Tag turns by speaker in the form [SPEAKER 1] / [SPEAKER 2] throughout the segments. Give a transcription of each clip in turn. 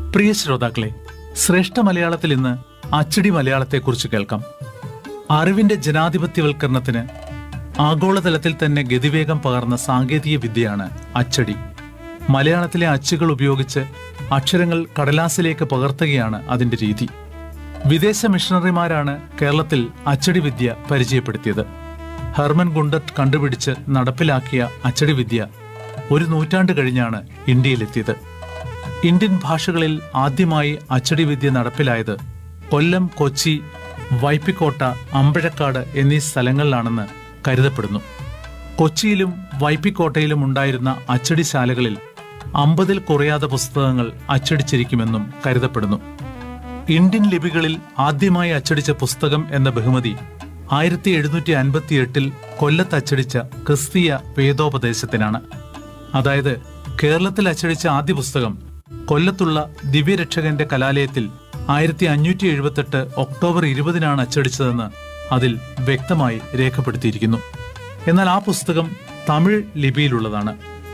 [SPEAKER 1] പ്രിയ ശ്രോതാക്കളെ ശ്രേഷ്ഠ മലയാളത്തിൽ ഇന്ന് അച്ചടി മലയാളത്തെക്കുറിച്ച് കേൾക്കാം അറിവിന്റെ ജനാധിപത്യവൽക്കരണത്തിന് ആഗോളതലത്തിൽ തന്നെ ഗതിവേഗം പകർന്ന സാങ്കേതിക വിദ്യയാണ് അച്ചടി മലയാളത്തിലെ അച്ചുകൾ ഉപയോഗിച്ച് അക്ഷരങ്ങൾ കടലാസിലേക്ക് പകർത്തുകയാണ് അതിന്റെ രീതി വിദേശ മിഷണറിമാരാണ് കേരളത്തിൽ അച്ചടി വിദ്യ പരിചയപ്പെടുത്തിയത് ഹെർമൻ ഗുണ്ടറ്റ് കണ്ടുപിടിച്ച് നടപ്പിലാക്കിയ അച്ചടി വിദ്യ ഒരു നൂറ്റാണ്ട് കഴിഞ്ഞാണ് ഇന്ത്യയിലെത്തിയത് ഇന്ത്യൻ ഭാഷകളിൽ ആദ്യമായി അച്ചടി വിദ്യ നടപ്പിലായത് കൊല്ലം കൊച്ചി വൈപ്പിക്കോട്ട അമ്പഴക്കാട് എന്നീ സ്ഥലങ്ങളിലാണെന്ന് കരുതപ്പെടുന്നു കൊച്ചിയിലും വൈപ്പിക്കോട്ടയിലും ഉണ്ടായിരുന്ന അച്ചടിശാലകളിൽ അമ്പതിൽ കുറയാതെ പുസ്തകങ്ങൾ അച്ചടിച്ചിരിക്കുമെന്നും കരുതപ്പെടുന്നു ഇന്ത്യൻ ലിപികളിൽ ആദ്യമായി അച്ചടിച്ച പുസ്തകം എന്ന ബഹുമതി ആയിരത്തി എഴുന്നൂറ്റി അൻപത്തി എട്ടിൽ കൊല്ലത്ത് അച്ചടിച്ച ക്രിസ്തീയ വേദോപദേശത്തിനാണ് അതായത് കേരളത്തിൽ അച്ചടിച്ച ആദ്യ പുസ്തകം കൊല്ലത്തുള്ള ദിവ്യരക്ഷകന്റെ കലാലയത്തിൽ ആയിരത്തി അഞ്ഞൂറ്റി എഴുപത്തെട്ട് ഒക്ടോബർ ഇരുപതിനാണ് അച്ചടിച്ചതെന്ന് അതിൽ വ്യക്തമായി രേഖപ്പെടുത്തിയിരിക്കുന്നു എന്നാൽ ആ പുസ്തകം തമിഴ് ലിപിയിലുള്ളതാണ്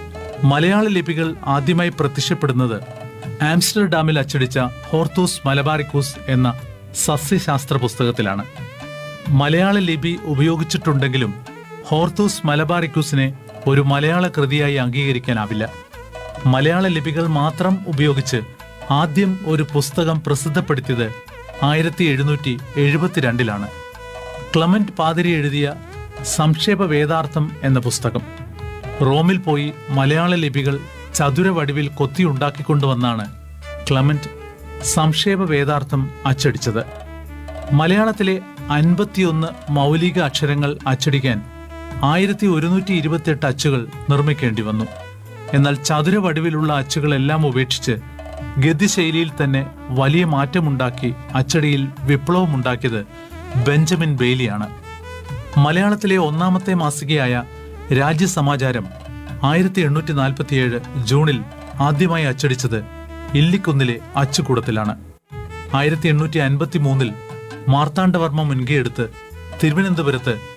[SPEAKER 1] മലയാള ലിപികൾ ആദ്യമായി പ്രത്യക്ഷപ്പെടുന്നത് ആംസ്റ്റർഡാമിൽ അച്ചടിച്ച ഹോർത്തൂസ് മലബാറിക്കൂസ് എന്ന സസ്യശാസ്ത്ര പുസ്തകത്തിലാണ് മലയാള ലിപി ഉപയോഗിച്ചിട്ടുണ്ടെങ്കിലും ഹോർത്തൂസ് മലബാറിക്കൂസിനെ ഒരു മലയാള കൃതിയായി അംഗീകരിക്കാനാവില്ല മലയാള ലിപികൾ മാത്രം ഉപയോഗിച്ച് ആദ്യം ഒരു പുസ്തകം പ്രസിദ്ധപ്പെടുത്തിയത് ആയിരത്തി എഴുന്നൂറ്റി എഴുപത്തിരണ്ടിലാണ് ക്ലമന്റ് പാതിരി എഴുതിയ സംക്ഷേപ വേദാർത്ഥം എന്ന പുസ്തകം റോമിൽ പോയി മലയാള ലിപികൾ ചതുര വടിവിൽ കൊത്തിയുണ്ടാക്കിക്കൊണ്ടുവന്നാണ് ക്ലമന്റ് സംക്ഷേപ വേദാർത്ഥം അച്ചടിച്ചത് മലയാളത്തിലെ അൻപത്തിയൊന്ന് മൗലിക അക്ഷരങ്ങൾ അച്ചടിക്കാൻ ആയിരത്തി ഒരുന്നൂറ്റി ഇരുപത്തിയെട്ട് അച്ചുകൾ നിർമ്മിക്കേണ്ടി വന്നു എന്നാൽ ചതുര വടിവിലുള്ള അച്ചുകളെല്ലാം ഉപേക്ഷിച്ച് ഗതിശൈലിയിൽ തന്നെ വലിയ മാറ്റമുണ്ടാക്കി അച്ചടിയിൽ വിപ്ലവമുണ്ടാക്കിയത് ബെഞ്ചമിൻ ബെയ്ലിയാണ് മലയാളത്തിലെ ഒന്നാമത്തെ മാസികയായ രാജ്യസമാചാരം ആയിരത്തി എണ്ണൂറ്റി നാൽപ്പത്തിയേഴ് ജൂണിൽ ആദ്യമായി അച്ചടിച്ചത് ഇല്ലിക്കുന്നിലെ അച്ചുകൂടത്തിലാണ് ആയിരത്തി എണ്ണൂറ്റി അൻപത്തി മൂന്നിൽ മാർത്താണ്ഡവർമ്മ മുൻകൈയെടുത്ത് തിരുവനന്തപുരത്ത്